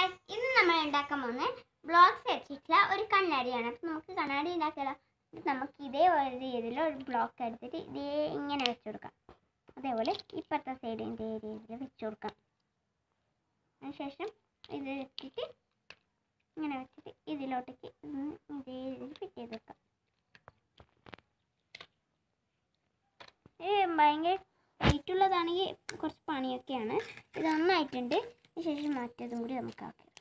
guys ഇന്ന് നമ്മൾ ഉണ്ടാക്കാൻ പോകുന്നത് ബ്ലോക്സ് വെച്ചിട്ടുള്ള ഒരു കണ്ണാടിയാണ് അപ്പം നമുക്ക് കണ്ണാടി ഉണ്ടാക്കിയാലോ എന്നിട്ട് നമുക്ക് ഇതേ ഒരു രീതിയിൽ ഒരു ബ്ലോക്ക് എടുത്തിട്ട് ഇതേ ഇങ്ങനെ വെച്ച് കൊടുക്കാം അതേപോലെ ഇപ്പുറത്തെ സൈഡ് ഇതേ രീതിയിൽ വെച്ച് കൊടുക്കാം അതിനുശേഷം ഇത് വെച്ചിട്ട് ഇങ്ങനെ വെച്ചിട്ട് ഇതിലോട്ടേക്ക് ഇന്ന് ഇതേ രീതിയിൽ ഫിറ്റ് ചെയ്ത് വെക്കാം ഇത് ഭയങ്കര വെയിറ്റ് ഉള്ളതാണെങ്കിൽ കുറച്ച് പണിയൊക്കെയാണ് ഇത് നന്നായിട്ടുണ്ട് ശേഷം മറ്റേതും കൂടി നമുക്ക് ആക്കി വെക്കാം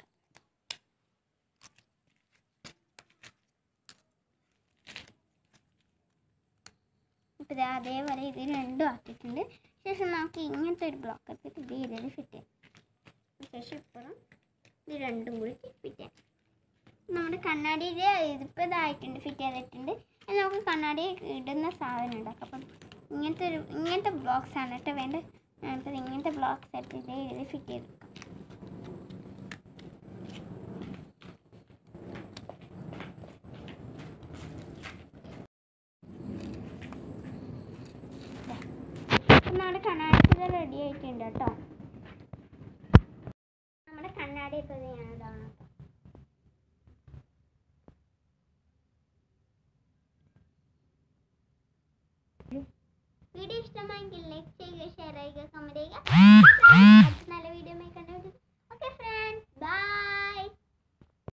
ഇപ്പം ഇത് അതേപോലെ ഇത് രണ്ടും ആക്കിയിട്ടുണ്ട് ശേഷം നമുക്ക് ഇങ്ങനത്തെ ഒരു ബ്ലോക്ക് എടുത്തിട്ട് ഇത് ഇതിൽ ഫിറ്റ് ചെയ്യാം ശേഷം ഇപ്പോഴും ഇത് രണ്ടും കൂടി ഫിറ്റ് ചെയ്യാം നമ്മുടെ കണ്ണാടിയിൽ ഇതിപ്പോൾ ഇതായിട്ടുണ്ട് ഫിറ്റ് ചെയ്തിട്ടുണ്ട് ഇനി നമുക്ക് കണ്ണാടി ഇടുന്ന സാധനം ഉണ്ടാക്കാം അപ്പം ഇങ്ങനത്തെ ഒരു ഇങ്ങനത്തെ ബ്ലോക്സ് ആണ് കേട്ടോ വേണ്ടത് അപ്പോൾ ഇങ്ങനത്തെ ബ്ലോക്സ് എടുത്ത് ഇതേ ഇതിൽ ഫിറ്റ് ചെയ്ത് വെക്കാം അപ്പം നമ്മുടെ കണ്ണാടി റെഡി ആയിട്ടുണ്ട് കേട്ടോ നമ്മുടെ കണ്ണാടി ഇപ്പോൾ ഞാൻ ഇതാണ് കേട്ടോ വീഡിയോ ഇഷ്ടമായെങ്കിൽ ലൈക്ക് ചെയ്യുക ഷെയർ ചെയ്യുക കമന്റ് ചെയ്യുക അടുത്ത നല്ല വീഡിയോ കണ്ടുപിടിക്കും